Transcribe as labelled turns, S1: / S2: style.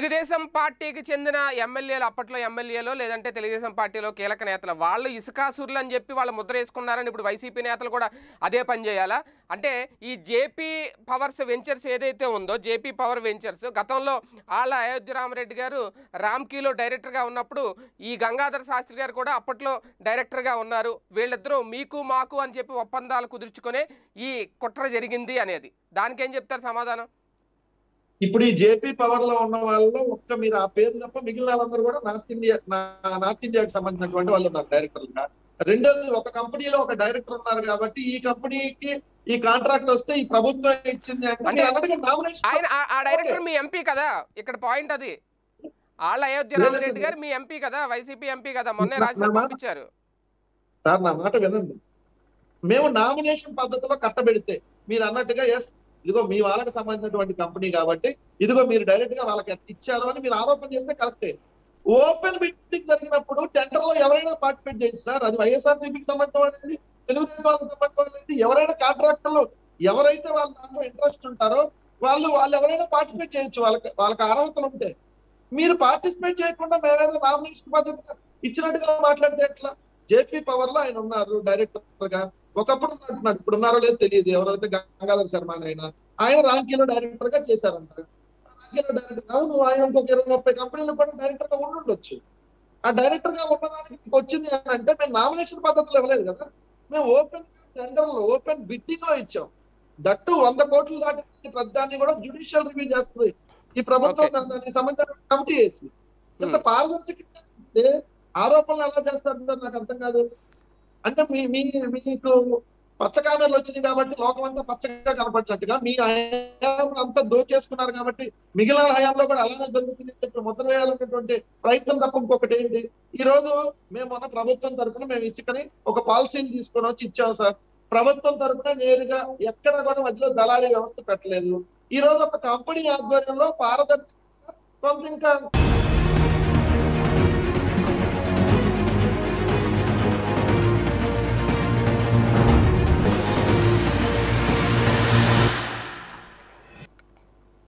S1: తెలుగుదేశం పార్టీకి చెందిన ఎమ్మెల్యేలు అప్పట్లో ఎమ్మెల్యేలో లేదంటే తెలుగుదేశం పార్టీలో కీలక నేతలు వాళ్ళు ఇసుకాసురులు అని చెప్పి వాళ్ళు ముద్ర వేసుకున్నారని ఇప్పుడు వైసీపీ నేతలు కూడా అదే పని చేయాలా అంటే ఈ జేపీ పవర్స్ వెంచర్స్ ఏదైతే ఉందో జేపీ పవర్ వెంచర్స్ గతంలో ఆళ్ళ అయోధ్య రామరెడ్డి గారు రామ్కీలో డైరెక్టర్గా ఉన్నప్పుడు ఈ గంగాధర శాస్త్రి గారు కూడా అప్పట్లో డైరెక్టర్గా ఉన్నారు వీళ్ళిద్దరూ మీకు మాకు అని చెప్పి ఒప్పందాలు కుదుర్చుకునే ఈ కుట్ర జరిగింది అనేది దానికేం చెప్తారు సమాధానం
S2: ఇప్పుడు ఈ జేపీ పవర్ లో ఉన్న వాళ్ళలో ఒక్క మీరు ఆ పేరు తప్ప మిగిలిన వాళ్ళందరూ కూడా నార్త్ ఇండియా నా- నార్త్ ఇండియాకి సంబంధించినటువంటి వాళ్ళు ఉన్నారు డైరెక్టర్లుగా రెండోది ఒక కంపెనీలో ఒక డైరెక్టర్ ఉన్నారు కాబట్టి ఈ కంపెనీకి ఈ కాంట్రాక్ట్ వస్తే ఈ ప్రభుత్వం ఇచ్చింది అంటే
S1: అంటే
S2: మీరు అన్నట్టుగా nomination-
S1: ఆయన ఆ- ఆ డైరెక్టర్ మీ ఎంపీ కదా ఇక్కడ పాయింట్ అది ఆళ్ళ అయోధ్య
S2: లేదు,
S1: రామరెడ్డి
S2: లేదు.
S1: గారు మీ ఎంపీ కదా వైసీపీ ఎంపీ కదా మొన్నే
S2: నా-
S1: రాజ్యసభ
S2: నా మాట-
S1: పంపించారు
S2: సార్ నా మాట వినండి మేము నామినేషన్ పద్ధతిలో కట్టబెడితే మీరు అన్నట్టుగా ఎస్ ఇదిగో మీ వాళ్ళకి సంబంధించినటువంటి కంపెనీ కాబట్టి ఇదిగో మీరు డైరెక్ట్ గా వాళ్ళకి ఇచ్చారు అని మీరు ఆరోపణ చేస్తే కరెక్టే ఓపెన్ బిడ్డింగ్ జరిగినప్పుడు టెండర్ లో ఎవరైనా పార్టిసిపేట్ చేయొచ్చు సార్ అది వైఎస్ఆర్సీపీకి సంబంధం అనేది తెలుగుదేశం వాళ్ళకి సంబంధం అనేది ఎవరైనా కాంట్రాక్టర్లు ఎవరైతే వాళ్ళ దాంట్లో ఇంట్రెస్ట్ ఉంటారో వాళ్ళు వాళ్ళు ఎవరైనా పార్టిసిపేట్ చేయొచ్చు వాళ్ళకి వాళ్ళకి అర్హతలు ఉంటే మీరు పార్టిసిపేట్ చేయకుండా మేమేదో నామినేషన్ పద్ధతి ఇచ్చినట్టుగా మాట్లాడితే ఎట్లా జేపీ పవర్ లో ఆయన ఉన్నారు డైరెక్టర్ గా ఒకప్పుడు అంటున్నారు ఇప్పుడు ఉన్నారో లేదో తెలియదు ఎవరైతే గంగాధర్ శర్మ అని ఆయన ఆయన రాంకీలో డైరెక్టర్ గా చేశారంట రాంకీలో డైరెక్టర్ అవును ఆయన ఇంకొక ఇరవై ముప్పై కంపెనీలు కూడా డైరెక్టర్ గా ఉండి ఉండొచ్చు ఆ డైరెక్టర్ గా ఉన్నదానికి మీకు వచ్చింది అని అంటే మేము నామినేషన్ పద్ధతిలో ఇవ్వలేదు కదా మేము ఓపెన్ టెండర్ లో ఓపెన్ బిడ్డింగ్ లో ఇచ్చాం దట్టు వంద కోట్లు దాటి ప్రతిదాన్ని కూడా జుడిషియల్ రివ్యూ చేస్తుంది ఈ ప్రభుత్వం
S1: Okay.
S2: దానికి సంబంధించిన కమిటీ వేసి ఇంత పారదర్శకంగా ఉంటే ఆరోపణలు ఎలా చేస్తారు నాకు అర్థం కాదు అంటే మీ మీ మీకు పచ్చ కామెరలు వచ్చినాయి కాబట్టి లోకం అంతా పచ్చగా కనపడినట్టుగా మీ హయాం అంతా దోచేసుకున్నారు కాబట్టి మిగిలిన హయాంలో కూడా అలానే జరుగుతుంది అని చెప్పి ముద్ర వేయాలనేటువంటి ప్రయత్నం తప్ప ఇంకొకటి ఏంటి ఈ రోజు మేము మన ప్రభుత్వం తరపున మేము ఇసుకని ఒక పాలసీని తీసుకొని వచ్చి ఇచ్చాం సార్ ప్రభుత్వం తరపున నేరుగా ఎక్కడ కూడా మధ్యలో దళారీ వ్యవస్థ పెట్టలేదు ఈ రోజు ఒక కంపెనీ ఆధ్వర్యంలో పారదర్శకంగా కొంత ఇంకా